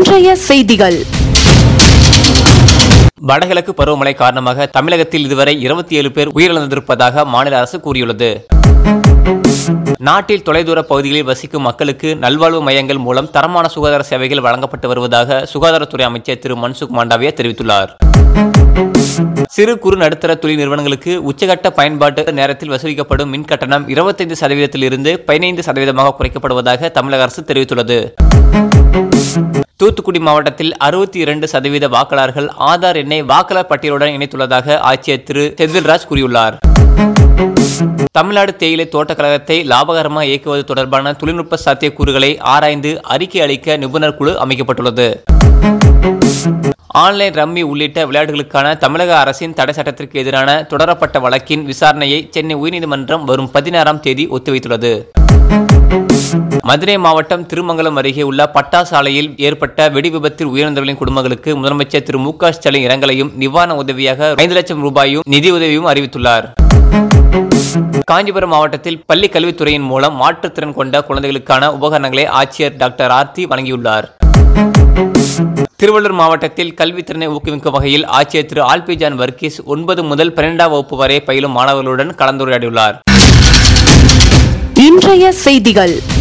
இன்றைய செய்திகள் வடகிழக்கு பருவமழை காரணமாக தமிழகத்தில் இதுவரை இருபத்தி ஏழு பேர் உயிரிழந்திருப்பதாக மாநில அரசு கூறியுள்ளது நாட்டில் தொலைதூர பகுதிகளில் வசிக்கும் மக்களுக்கு நல்வாழ்வு மையங்கள் மூலம் தரமான சுகாதார சேவைகள் வழங்கப்பட்டு வருவதாக சுகாதாரத்துறை அமைச்சர் திரு மன்சுக் மாண்டவியா தெரிவித்துள்ளார் சிறு குறு நடுத்தர தொழில் நிறுவனங்களுக்கு உச்சகட்ட பயன்பாட்டு நேரத்தில் வசூலிக்கப்படும் மின் கட்டணம் இருபத்தைந்து சதவீதத்தில் இருந்து பதினைந்து சதவீதமாக குறைக்கப்படுவதாக தமிழக அரசு தெரிவித்துள்ளது தூத்துக்குடி மாவட்டத்தில் அறுபத்தி இரண்டு சதவீத வாக்காளர்கள் ஆதார் எண்ணை வாக்காளர் பட்டியலுடன் இணைத்துள்ளதாக ஆட்சியர் திரு செந்தில்ராஜ் கூறியுள்ளார் தமிழ்நாடு தேயிலை தோட்டக் கழகத்தை லாபகரமாக இயக்குவது தொடர்பான தொழில்நுட்ப சாத்தியக்கூறுகளை ஆராய்ந்து அறிக்கை அளிக்க நிபுணர் குழு அமைக்கப்பட்டுள்ளது ஆன்லைன் ரம்மி உள்ளிட்ட விளையாட்டுகளுக்கான தமிழக அரசின் தடை சட்டத்திற்கு எதிரான தொடரப்பட்ட வழக்கின் விசாரணையை சென்னை உயர்நீதிமன்றம் வரும் பதினாறாம் தேதி ஒத்திவைத்துள்ளது மதுரை மாவட்டம் திருமங்கலம் அருகே உள்ள பட்டாசு ஆலையில் ஏற்பட்ட வெடி விபத்தில் உயிரிழந்தவர்களின் குடும்பங்களுக்கு முதலமைச்சர் திரு மு க ஸ்டாலின் இரங்கலையும் நிவாரண உதவியாக ஐந்து லட்சம் ரூபாயும் நிதி உதவியும் அறிவித்துள்ளார் காஞ்சிபுரம் மாவட்டத்தில் பள்ளி கல்வித்துறையின் மூலம் மாற்றுத்திறன் கொண்ட குழந்தைகளுக்கான உபகரணங்களை ஆட்சியர் டாக்டர் ஆர்த்தி வழங்கியுள்ளார் திருவள்ளூர் மாவட்டத்தில் கல்வித்திறனை ஊக்குவிக்கும் வகையில் ஆட்சியர் திரு ஆல்பிஜான் வர்கீஸ் ஒன்பது முதல் பன்னிரெண்டாம் வகுப்பு வரை பயிலும் மாணவர்களுடன் கலந்துரையாடியுள்ளார் இன்றைய செய்திகள்